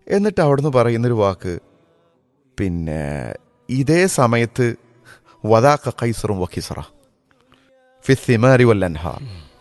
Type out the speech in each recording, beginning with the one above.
എന്നിട്ട് അവിടുന്ന് പറയുന്നൊരു വാക്ക് പിന്നെ ഇതേ സമയത്ത് വദാക്ക കൈസറും വഖിസറ ഫിസിമാരി വല്ലൻഹാർ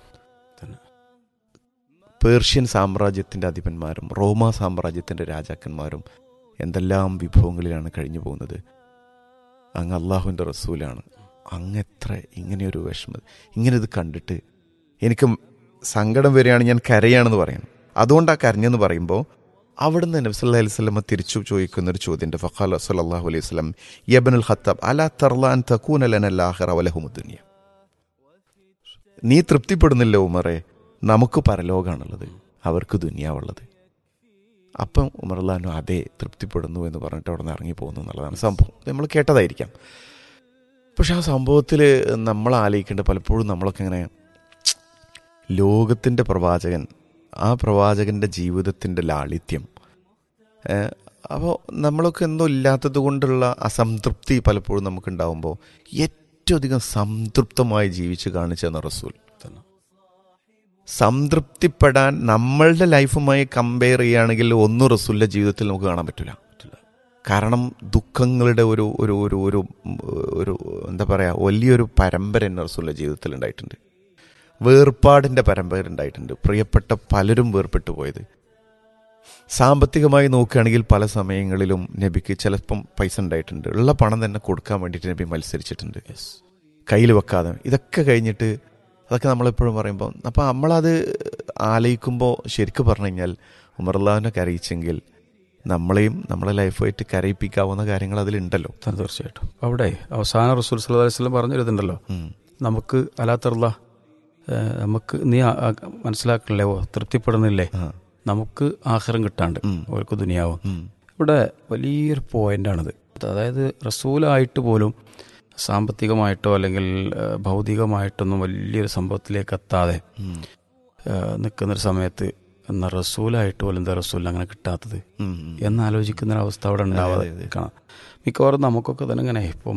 പേർഷ്യൻ സാമ്രാജ്യത്തിൻ്റെ അധിപന്മാരും റോമ സാമ്രാജ്യത്തിൻ്റെ രാജാക്കന്മാരും എന്തെല്ലാം വിഭവങ്ങളിലാണ് കഴിഞ്ഞു പോകുന്നത് അങ്ങ് അള്ളാഹുവിൻ്റെ റസൂലാണ് അങ്ങെത്ര ഇങ്ങനെയൊരു വിഷമം ഇങ്ങനെ ഇത് കണ്ടിട്ട് എനിക്ക് സങ്കടം വരികയാണ് ഞാൻ കരയാണെന്ന് പറയണം അതുകൊണ്ടാണ് കരഞ്ഞെന്ന് പറയുമ്പോൾ അവിടുന്ന് നബി സല്ലല്ലാഹു അലൈഹി വസല്ലമ തിരിച്ചു ചോദിക്കുന്ന ഒരു ചോദ്യമുണ്ട് ഫഖാല സല്ലല്ലാഹു അലൈഹി വസല്ലം യബ്നുൽ ഖത്താബ് അലാ തർല അൻ തകൂന ലന ലാഹിറ വലഹുമു ദുനിയ നീ തൃപ്തിപ്പെടുന്നില്ല ഉമറെ നമുക്ക് പരലോകാണുള്ളത് അവർക്ക് ദുനിയാവുള്ളത് അപ്പം ഉമർലാനു അതെ തൃപ്തിപ്പെടുന്നു എന്ന് പറഞ്ഞിട്ട് അവിടെ നിന്ന് ഇറങ്ങി പോകുന്നു എന്നുള്ളതാണ് സംഭവം ഇത് നമ്മൾ കേട്ടതായിരിക്കാം പക്ഷെ ആ സംഭവത്തിൽ നമ്മൾ ആലോചിക്കേണ്ട പലപ്പോഴും നമ്മളൊക്കെ ഇങ്ങനെ ലോകത്തിൻ്റെ പ്രവാചകൻ ആ പ്രവാചകൻ്റെ ജീവിതത്തിൻ്റെ ലാളിത്യം അപ്പോൾ നമ്മളൊക്കെ എന്തോ ഇല്ലാത്തത് കൊണ്ടുള്ള അസംതൃപ്തി പലപ്പോഴും നമുക്കുണ്ടാവുമ്പോൾ ഏറ്റവും അധികം സംതൃപ്തമായി ജീവിച്ച് കാണിച്ചെന്ന റസൂൽ സംതൃപ്തിപ്പെടാൻ നമ്മളുടെ ലൈഫുമായി കമ്പയർ ചെയ്യുകയാണെങ്കിൽ ഒന്നും റസൂലിൻ്റെ ജീവിതത്തിൽ നമുക്ക് കാണാൻ പറ്റില്ല കാരണം ദുഃഖങ്ങളുടെ ഒരു ഒരു ഒരു ഒരു ഒരു എന്താ പറയുക വലിയൊരു പരമ്പര എന്നെ റസൂലിൻ്റെ ജീവിതത്തിൽ ഉണ്ടായിട്ടുണ്ട് വേർപാടിൻ്റെ പരമ്പര ഉണ്ടായിട്ടുണ്ട് പ്രിയപ്പെട്ട പലരും വേർപെട്ടു പോയത് സാമ്പത്തികമായി നോക്കുകയാണെങ്കിൽ പല സമയങ്ങളിലും നബിക്ക് ചിലപ്പം പൈസ ഉണ്ടായിട്ടുണ്ട് ഉള്ള പണം തന്നെ കൊടുക്കാൻ വേണ്ടിയിട്ട് നബി മത്സരിച്ചിട്ടുണ്ട് കയ്യിൽ വെക്കാതെ ഇതൊക്കെ കഴിഞ്ഞിട്ട് അതൊക്കെ നമ്മളെപ്പോഴും പറയുമ്പോൾ അപ്പം നമ്മളത് ആലയിക്കുമ്പോൾ ശരിക്കും പറഞ്ഞു കഴിഞ്ഞാൽ ഉമർലാവിനെ കരയിച്ചെങ്കിൽ നമ്മളെയും നമ്മളെ ലൈഫായിട്ട് കരയിപ്പിക്കാവുന്ന കാര്യങ്ങൾ അതിലുണ്ടല്ലോ തീർച്ചയായിട്ടും അവിടെ അവസാന റസൂൽ സല്ലല്ലാഹു അലൈഹി വസല്ലം പറഞ്ഞിരുന്നുണ്ടല്ലോ നമുക്ക് അലാത്തറുള്ള നമുക്ക് നീ ആ- ആ മനസ്സിലാക്കണില്ലേ ഓ തൃപ്തിപ്പെടുന്നില്ലേ നമുക്ക് ആഹാരം കിട്ടാണ്ട് അവർക്ക് ദുനിയാവും ഇവിടെ വലിയൊരു പോയിന്റാണിത് അതായത് റസൂലായിട്ട് പോലും സാമ്പത്തികമായിട്ടോ അല്ലെങ്കിൽ ആ, ഭൗതികമായിട്ടൊന്നും വലിയൊരു സംഭവത്തിലേക്ക് എത്താതെ ആ, നിൽക്കുന്നൊരു സമയത്ത് എന്ന റസൂലായിട്ട് പോലും എന്താ റസൂലിന് അങ്ങനെ കിട്ടാത്തത് എന്നാലോചിക്കുന്ന ഒരു അവസ്ഥ അവിടെ ഉണ്ടാവാതെ കാണാം മിക്കവാറും നമുക്കൊക്കെ തന്നെ ഇങ്ങനെ ഇപ്പം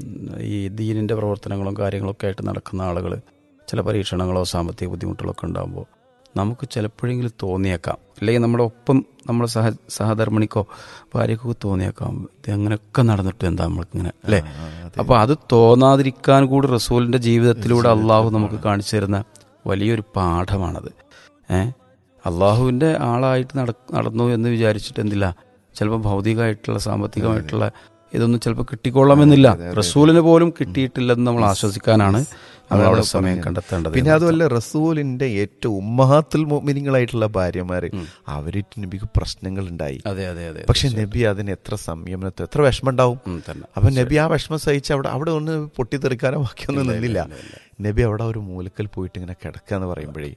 ഈ ദീനിൻ്റെ പ്രവർത്തനങ്ങളും കാര്യങ്ങളൊക്കെ ആയിട്ട് നടക്കുന്ന ആളുകൾ ചില പരീക്ഷണങ്ങളോ സാമ്പത്തിക ബുദ്ധിമുട്ടുകളോ ഒക്കെ ഉണ്ടാകുമ്പോൾ നമുക്ക് ചിലപ്പോഴെങ്കിലും തോന്നിയേക്കാം അല്ലെങ്കിൽ നമ്മുടെ ഒപ്പം നമ്മുടെ സഹ സഹധർമ്മിണിക്കോ ഭാര്യക്കോ തോന്നിയേക്കാം ഇത് അങ്ങനെയൊക്കെ നടന്നിട്ട് എന്താ നമ്മൾക്കിങ്ങനെ അല്ലേ അപ്പോൾ അത് തോന്നാതിരിക്കാൻ കൂടി റസൂലിൻ്റെ ജീവിതത്തിലൂടെ അള്ളാഹു നമുക്ക് കാണിച്ചു തരുന്ന വലിയൊരു പാഠമാണത് ഏഹ് അള്ളാഹുവിൻ്റെ ആളായിട്ട് നട നടന്നു എന്ന് വിചാരിച്ചിട്ട് എന്തില്ല ചിലപ്പോൾ ഭൗതികമായിട്ടുള്ള സാമ്പത്തികമായിട്ടുള്ള ഇതൊന്നും ചിലപ്പോൾ കിട്ടിക്കൊള്ളാമെന്നില്ല റസൂലിന് പോലും കിട്ടിയിട്ടില്ലെന്ന് നമ്മൾ ആശ്വസിക്കാനാണ് നമ്മൾ അവിടെ സമയം കണ്ടെത്തേണ്ടത് പിന്നെ അതുമല്ല റസൂലിന്റെ ഏറ്റവും ഉമ്മഹാത്തുൽ മോമിനിങ്ങളായിട്ടുള്ള ഭാര്യമാര് അവരിട്ട് നബിക്ക് പ്രശ്നങ്ങൾ ഉണ്ടായി അതെ അതെ അതെ പക്ഷെ നബി അതിന് എത്ര സംയമനത്തെ എത്ര വിഷമം ഉണ്ടാവും ഉം, തന്നെ അപ്പൊ നബി ആ വിഷമം സഹിച്ച് അവിടെ അവിടെ ഒന്ന് പൊട്ടിത്തെറിക്കാനോ ബാക്കിയൊന്നും നിന്നില്ല നബി അവിടെ ഒരു മൂലക്കൽ പോയിട്ട് ഇങ്ങനെ കിടക്കുക എന്ന് പറയുമ്പോഴേ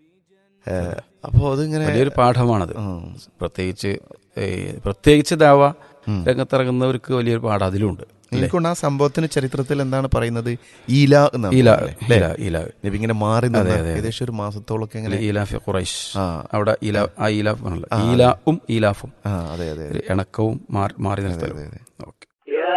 അപ്പോൾ അതിങ്ങനെ വലിയൊരു പാഠമാണത് ഉം. പ്രത്യേകിച്ച് ഏ, പ്രത്യേകിച്ച് ദാവ രംഗത്തിറങ്ങുന്നവർക്ക് വലിയൊരു പാഠം അതിലുണ്ട് എനിക്കൊണ്ട് ആ സംഭവത്തിന് ചരിത്രത്തിൽ എന്താണ് പറയുന്നത് ഈല എന്നാണ് ഈല പറയുന്നത്, അല്ലേ? ഈല ഈല നബി ഇങ്ങനെ മാറി നിന്ന് ഏകദേശം ഒരു മാസത്തോളമൊക്കെ ഇങ്ങനെ ഈലാഫി ഖുറൈഷ് ആ. അവിടെ ഈല ആ ഈലാഫ് ആണല്ലോ ഈലാവും ഈലാഫും ആ അതെ അതെ ഒരു ഇണക്കവും മാറി മാറി നിർത്തലും ഓക്കെ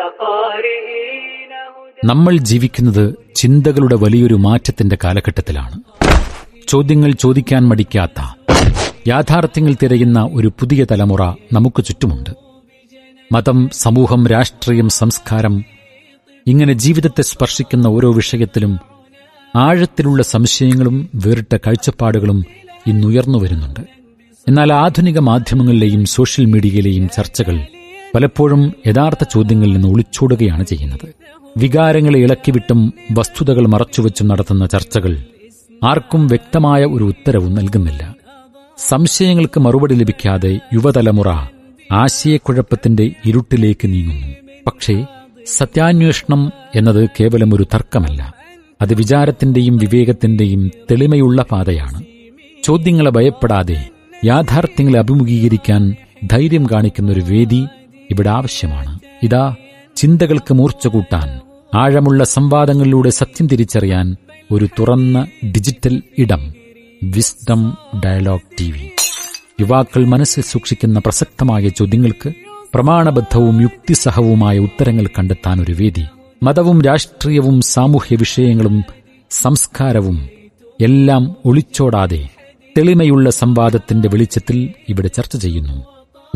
നമ്മൾ ജീവിക്കുന്നത് ചിന്തകളുടെ വലിയൊരു മാറ്റത്തിന്റെ കാലഘട്ടത്തിലാണ് ചോദ്യങ്ങൾ ചോദിക്കാൻ മടിക്കാത്ത യാഥാർത്ഥ്യങ്ങൾ തിരയുന്ന ഒരു പുതിയ തലമുറ നമുക്ക് ചുറ്റുമുണ്ട് മതം സമൂഹം രാഷ്ട്രീയം സംസ്കാരം ഇങ്ങനെ ജീവിതത്തെ സ്പർശിക്കുന്ന ഓരോ വിഷയത്തിലും ആഴത്തിലുള്ള സംശയങ്ങളും വേറിട്ട കാഴ്ചപ്പാടുകളും ഇന്നുയർന്നു വരുന്നുണ്ട് എന്നാൽ ആധുനിക മാധ്യമങ്ങളിലെയും സോഷ്യൽ മീഡിയയിലെയും ചർച്ചകൾ പലപ്പോഴും യഥാർത്ഥ ചോദ്യങ്ങളിൽ നിന്ന് ഒളിച്ചോടുകയാണ് ചെയ്യുന്നത് വികാരങ്ങളെ ഇളക്കിവിട്ടും വസ്തുതകൾ മറച്ചുവെച്ചും നടത്തുന്ന ചർച്ചകൾ ആർക്കും വ്യക്തമായ ഒരു ഉത്തരവും നൽകുന്നില്ല സംശയങ്ങൾക്ക് മറുപടി ലഭിക്കാതെ യുവതലമുറ ആശയക്കുഴപ്പത്തിന്റെ ഇരുട്ടിലേക്ക് നീങ്ങുന്നു പക്ഷേ സത്യാന്വേഷണം എന്നത് കേവലം ഒരു തർക്കമല്ല അത് വിചാരത്തിന്റെയും വിവേകത്തിന്റെയും തെളിമയുള്ള പാതയാണ് ചോദ്യങ്ങളെ ഭയപ്പെടാതെ യാഥാർത്ഥ്യങ്ങളെ അഭിമുഖീകരിക്കാൻ ധൈര്യം കാണിക്കുന്ന ഒരു വേദി ഇവിടെ ആവശ്യമാണ് ഇതാ ചിന്തകൾക്ക് മൂർച്ച കൂട്ടാൻ ആഴമുള്ള സംവാദങ്ങളിലൂടെ സത്യം തിരിച്ചറിയാൻ ഒരു തുറന്ന ഡിജിറ്റൽ ഇടം വിസ്ഡം ഡയലോഗ് ടി വി യുവാക്കൾ മനസ്സിൽ സൂക്ഷിക്കുന്ന പ്രസക്തമായ ചോദ്യങ്ങൾക്ക് പ്രമാണബദ്ധവും യുക്തിസഹവുമായ ഉത്തരങ്ങൾ കണ്ടെത്താൻ ഒരു വേദി മതവും രാഷ്ട്രീയവും സാമൂഹ്യ വിഷയങ്ങളും സംസ്കാരവും എല്ലാം ഒളിച്ചോടാതെ തെളിമയുള്ള സംവാദത്തിന്റെ വെളിച്ചത്തിൽ ഇവിടെ ചർച്ച ചെയ്യുന്നു